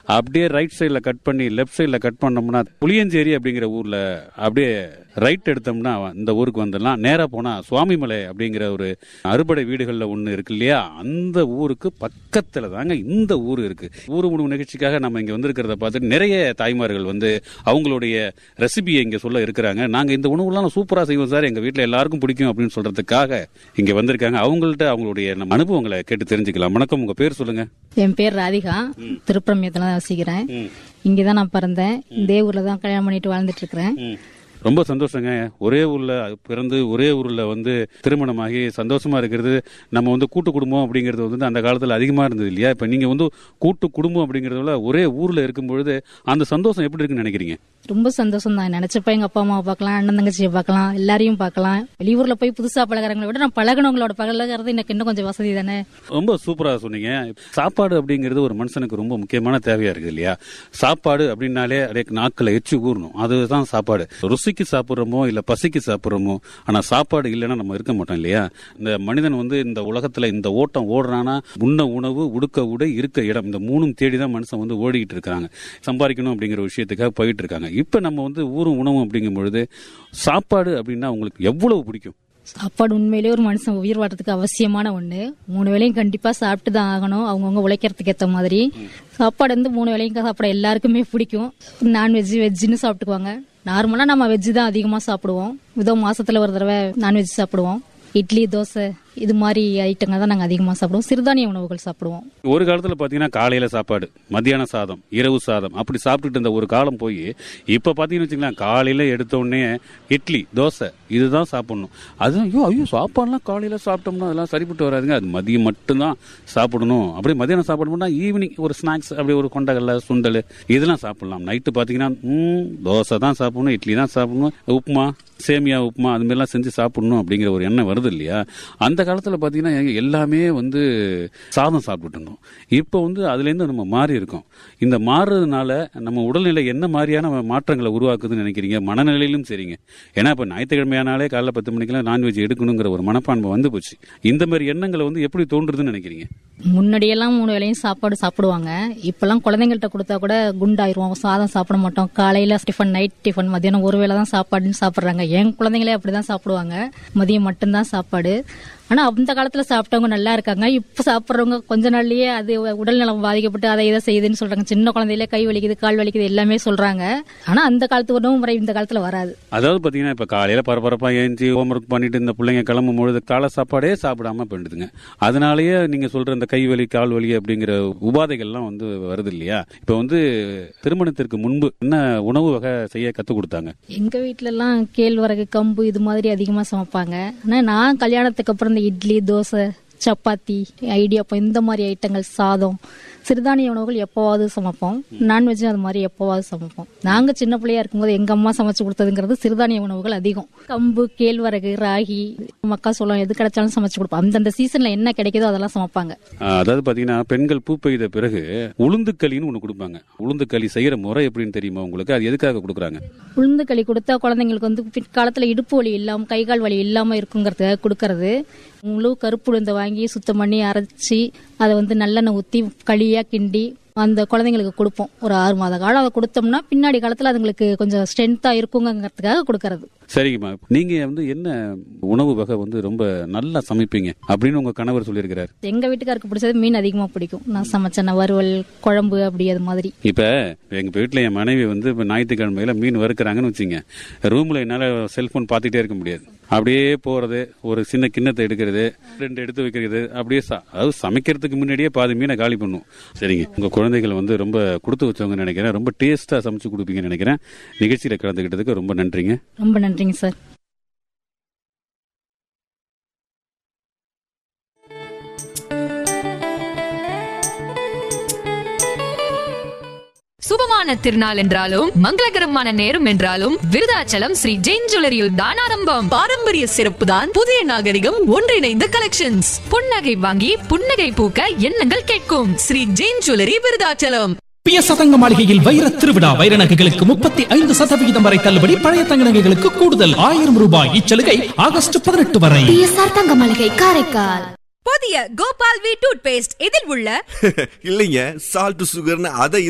அப்படியே ரைட் சைடில் கட் பண்ணி லெஃப்ட் சைடில் கட் பண்ணோம்னா புளியஞ்சேரி அப்படிங்கிற ஊரில் அப்படியே ரைட் எடுத்தோம்னா இந்த ஊருக்கு வந்துடலாம் நேராக போனால் சுவாமிமலை அப்படிங்கிற ஒரு அறுபடை வீடுகளில் ஒன்று இருக்கு இல்லையா அந்த ஊருக்கு பக்கத்தில் தாங்க இந்த ஊர் இருக்கு ஊர் உணவு நிகழ்ச்சிக்காக நம்ம இங்கே வந்திருக்கிறத பார்த்துட்டு நிறைய தாய்மார்கள் வந்து அவங்களுடைய ரெசிபியை இங்கே சொல்ல இருக்கிறாங்க நாங்கள் இந்த உணவுலாம் சூப்பராக செய்வோம் சார் எங்கள் வீட்டில் எல்லாருக்கும் பிடிக்கும் அப்படின்னு சொல்றதுக்காக இங்கே வந்திருக்காங்க அவங்கள்ட்ட அவங்களுடைய நம்ம அனுபவங்களை கேட்டு தெரிஞ்சுக்கலாம் வணக்கம் உங்கள் பேர் சொல்லுங்க என் பேர் ராதிகா திருப்பரமியத்துல தான் வசிக்கிறேன் இங்கதான் நான் பிறந்தேன் இதே ஊர்ல தான் கல்யாணம் பண்ணிட்டு வாழ்ந்துட்டு இருக்கிறேன் ம். ரொம்ப சந்தோஷங்க ஒரே ஊர்ல பிறந்து ஒரே ஊர்ல வந்து திருமணமாகி சந்தோஷமா இருக்கிறது நம்ம வந்து கூட்டு குடும்பம் அப்படிங்கிறது வந்து அந்த காலத்துல அதிகமா இருந்தது இல்லையா இப்ப நீங்க வந்து கூட்டு குடும்பம் அப்படிங்கறத விட ஒரே ஊர்ல இருக்கும் பொழுது அந்த சந்தோஷம் எப்படி இருக்குன்னு நினைக்கிறீங்க ரொம்ப சந்தோஷம் தான் நினைச்சப்ப எங்க அப்பா அம்மாவை பார்க்கலாம் அண்ணன் தங்கச்சியை பார்க்கலாம் எல்லாரையும் பார்க்கலாம் வெளியூர்ல போய் புதுசா பழகிறவங்களை விட நான் பழகினவங்களோட பழகிறது எனக்கு இன்னும் கொஞ்சம் வசதி தானே ரொம்ப சூப்பரா சொன்னீங்க சாப்பாடு அப்படிங்கிறது ஒரு மனுஷனுக்கு ரொம்ப முக்கியமான தேவையா இருக்குது இல்லையா சாப்பாடு அப்படின்னாலே அப்படியே நாக்கில் எச்சு ஊறணும் அதுதான் சாப்பாடு ருசிக்கு சாப்பிட்றோமோ இல்ல பசிக்கு சாப்பிட்றோமோ ஆனா சாப்பாடு இல்லைன்னா நம்ம இருக்க மாட்டோம் இல்லையா இந்த மனிதன் வந்து இந்த உலகத்துல இந்த ஓட்டம் ஓடுறானா உண்ண உணவு உடுக்க உடை இருக்க இடம் இந்த மூணும் தேடி தான் மனுஷன் வந்து ஓடிக்கிட்டு இருக்காங்க சம்பாதிக்கணும் அப்படிங்கிற விஷயத்துக்காக போயிட்டு இருக்காங்க இப்ப நம்ம வந்து ஊரும் உணவும் அப்படிங்கும் பொழுது சாப்பாடு அப்படின்னா உங்களுக்கு எவ்வளவு பிடிக்கும் சாப்பாடு உண்மையிலேயே ஒரு மனுஷன் உயிர் வாட்டத்துக்கு அவசியமான ஒண்ணு மூணு வேளையும் கண்டிப்பா சாப்பிட்டு தான் ஆகணும் அவங்கவுங்க உழைக்கிறதுக்கு ஏத்த மாதிரி சாப்பாடு வந்து மூணு வேளையும் சாப்பிட எல்லாருக்குமே பிடிக்கும் நான்வெஜ் வெஜ்ஜுன்னு சாப்பிட்டுக்குவாங்க நார்மலா நம்ம வெஜ் தான் அதிகமா சாப்பிடுவோம் இதோ மாசத்துல ஒரு தடவை நான்வெஜ் சாப்பிடுவோம் இட்லி தோசை இது மாதிரி ஐட்டங்கள் தான் நாங்க அதிகமா சாப்பிடுவோம் சிறுதானிய உணவுகள் சாப்பிடுவோம் ஒரு காலத்துல பாத்தீங்கன்னா காலையில சாப்பாடு மத்தியான சாதம் இரவு சாதம் அப்படி சாப்பிட்டுட்டு இருந்த ஒரு காலம் போய் இப்ப பாத்தீங்கன்னு வச்சுக்கலாம் காலையில எடுத்த உடனே இட்லி தோசை இதுதான் சாப்பிடணும் அதுதான் ஐயோ ஐயோ சாப்பாடுலாம் காலையில சாப்பிட்டோம்னா அதெல்லாம் சரிப்பட்டு வராதுங்க அது மதியம் மட்டும்தான் சாப்பிடணும் அப்படியே மதியானம் சாப்பிடணும்னா ஈவினிங் ஒரு ஸ்நாக்ஸ் அப்படியே ஒரு கொண்டகல்ல சுண்டல் இதெல்லாம் சாப்பிடலாம் நைட்டு பாத்தீங்கன்னா ம், தோசை தான் சாப்பிடணும் இட்லி தான் சாப்பிடணும் உப்புமா சேமியா உப்புமா அது மாதிரிலாம் செஞ்சு சாப்பிடணும் அப்படிங்கிற ஒரு எண்ணம் வருது இல்லையா அந்த காலத்துல பாத்தீங்கன்னா எங்க எல்லாமே வந்து சாதம் சாப்பிட்டுட்டு இருந்தோம் இப்போ வந்து அதுலேருந்து நம்ம மாறி இருக்கோம் இந்த மாறுறதுனால நம்ம உடல்நிலை என்ன மாதிரியான மாற்றங்களை உருவாக்குதுன்னு நினைக்கிறீங்க மனநிலையிலும் சரிங்க ஏன்னா இப்போ ஞாயிற்றுக்கிழமையானாலே காலைல பத்து மணிக்கெல்லாம் நான்வெஜ் எடுக்கணுங்கிற ஒரு மனப்பான்மை வந்து போச்சு இந்த மாதிரி எண்ணங்களை வந்து எப்படி தோன்றுதுன்னு நினைக்கிறீங்க முன்னாடியெல்லாம் மூணு வேளையும் சாப்பாடு சாப்பிடுவாங்க இப்பெல்லாம் குழந்தைங்கள்ட்ட கொடுத்தா கூட குண்டாயிருவோம் சாதம் சாப்பிட மாட்டோம் காலையில டிஃபன் நைட் டிஃபன் மதியானம் ஒரு வேளை தான் சாப்பாடுன்னு சாப்பிடுறாங்க என் குழந்தைங்களே அப்படிதான் சாப்பிடுவாங்க மதியம் மட்டும்தான் சாப்பாடு ஆனா அந்த காலத்துல சாப்பிட்டவங்க நல்லா இருக்காங்க இப்ப சாப்பிடுறவங்க கொஞ்ச நாள்லயே அது உடல்நலம் பாதிக்கப்பட்டு அதை இதை செய்யுதுன்னு சொல்றாங்க சின்ன குழந்தையில கை வலிக்குது கால் வலிக்குது எல்லாமே சொல்றாங்க ஆனா அந்த காலத்து உணவு முறை இந்த காலத்துல வராது அதாவது பாத்தீங்கன்னா இப்ப காலையில பரபரப்பா ஏஞ்சி ஹோம்ஒர்க் பண்ணிட்டு இந்த பிள்ளைங்க கிளம்பும் பொழுது காலை சாப்பாடே சாப்பிடாம போயிடுதுங்க அதனாலயே நீங்க சொல்ற இந்த கை வலி கால் வலி அப்படிங்கிற உபாதைகள்லாம் வந்து வருது இல்லையா இப்ப வந்து திருமணத்திற்கு முன்பு என்ன உணவு வகை செய்ய கத்து கொடுத்தாங்க எங்க வீட்ல எல்லாம் கேழ்வரகு கம்பு இது மாதிரி அதிகமா சமைப்பாங்க ஆனா நான் கல்யாணத்துக்கு அப்புறம் இந்த இட்லி தோசை சப்பாத்தி ஐடியாப்பம் இந்த மாதிரி ஐட்டங்கள் சாதம் சிறுதானிய உணவுகள் எப்போவாவது சமைப்போம் நான்வெஜ் அது மாதிரி எப்போவாவது சமைப்போம் நாங்க சின்ன பிள்ளையா இருக்கும்போது எங்க அம்மா சமைச்சு கொடுத்ததுங்கிறது சிறுதானிய உணவுகள் அதிகம் கம்பு கேழ்வரகு ராகி மக்காசோளம் எது கிடைச்சாலும் சமைச்சு கொடுப்போம் அந்தந்த சீசன்ல என்ன கிடைக்குதோ அதெல்லாம் சமைப்பாங்க ஆஹ் அதாவது பாத்தீங்கன்னா பெண்கள் பூ பெய்த பிறகு உளுந்துக்களின்னு ஒண்ணு கொடுப்பாங்க உளுந்துக்களி செய்யற முறை எப்படின்னு தெரியுமா உங்களுக்கு அது எதுக்காக கொடுக்குறாங்க உளுந்து களி கொடுத்தா குழந்தைங்களுக்கு வந்து பிற்காலத்துல இடுப்பு வலி இல்லாம கை கால் வலி இல்லாம இருக்குங்கிறதுக்காக கொடுக்கறது முழு கருப்பு உளுந்தை வாங்கி சுத்தம் பண்ணி அரைச்சி அதை வந்து நல்லெண்ணெய் ஊத்தி களியா கிண்டி அந்த குழந்தைங்களுக்கு கொடுப்போம் ஒரு ஆறு மாத காலம் அதை கொடுத்தோம்னா பின்னாடி காலத்துல அதுங்களுக்கு கொஞ்சம் ஸ்ட்ரென்த்தா இருக்குங்கிறதுக்காக கொடுக்கறது சரிங்கம்மா நீங்க வந்து என்ன உணவு வகை வந்து ரொம்ப நல்லா சமைப்பீங்க அப்படின்னு உங்க கணவர் சொல்லியிருக்கிறாரு எங்க வீட்டுக்காருக்கு பிடிச்சது மீன் அதிகமா பிடிக்கும் நான் சமைச்சேன் வறுவல் குழம்பு அப்படி அது மாதிரி இப்ப எங்க வீட்டுல என் மனைவி வந்து இப்ப ஞாயிற்றுக்கிழமையில மீன் வறுக்கிறாங்கன்னு வச்சுங்க ரூம்ல என்னால செல்போன் பார்த்துட்டே இருக்க முடியாது அப்படியே போறது ஒரு சின்ன கிண்ணத்தை எடுக்கிறது ரெண்டு எடுத்து வைக்கிறது அப்படியே ச- அதாவது சமைக்கிறதுக்கு முன்னாடியே பாதி மீனை காலி பண்ணும் சரிங்க உங்க குழந்தைகள் வந்து ரொம்ப கொடுத்து வச்சவங்க நினைக்கிறேன் ரொம்ப டேஸ்டா சமைச்சு கொடுப்பீங்கன்னு நினைக்கிறேன் நிகழ்ச்சியில கலந்துக்கிட்டதுக்கு ரொம்ப நன்றிங்க ரொம்ப நன்றிங்க சார் சுபமான திருநாள் என்றாலும் மங்களகரமான நேரம் என்றாலும் விருதாச்சலம் ஸ்ரீ ஜெயின் ஜுவல்லரியில் தான் ஆரம்பம் பாரம்பரிய சிறப்பு தான் புதிய நாகரிகம் ஒன்றிணைந்த கலெக்ஷன்ஸ் புன்னகை வாங்கி புன்னகை பூக்க எண்ணங்கள் கேட்கும் ஸ்ரீ ஜெயின் ஜுவல்லரி விருதாச்சலம் பிய சதங்க மாளிகையில் வைர திருவிழா வைர நகைகளுக்கு முப்பத்தி ஐந்து சதவிகிதம் வரை தள்ளுபடி பழைய தங்க நகைகளுக்கு கூடுதல் ஆயிரம் ரூபாய் இச்சலுகை ஆகஸ்ட் பதினெட்டு வரை பிஎஸ்ஆர் தங்க மளிகை காரைக்கால் புதிய கோபால் வி டூத் பேஸ்ட் இதில் உள்ள இல்லைங்க சால்ட் சுகர்னு அதை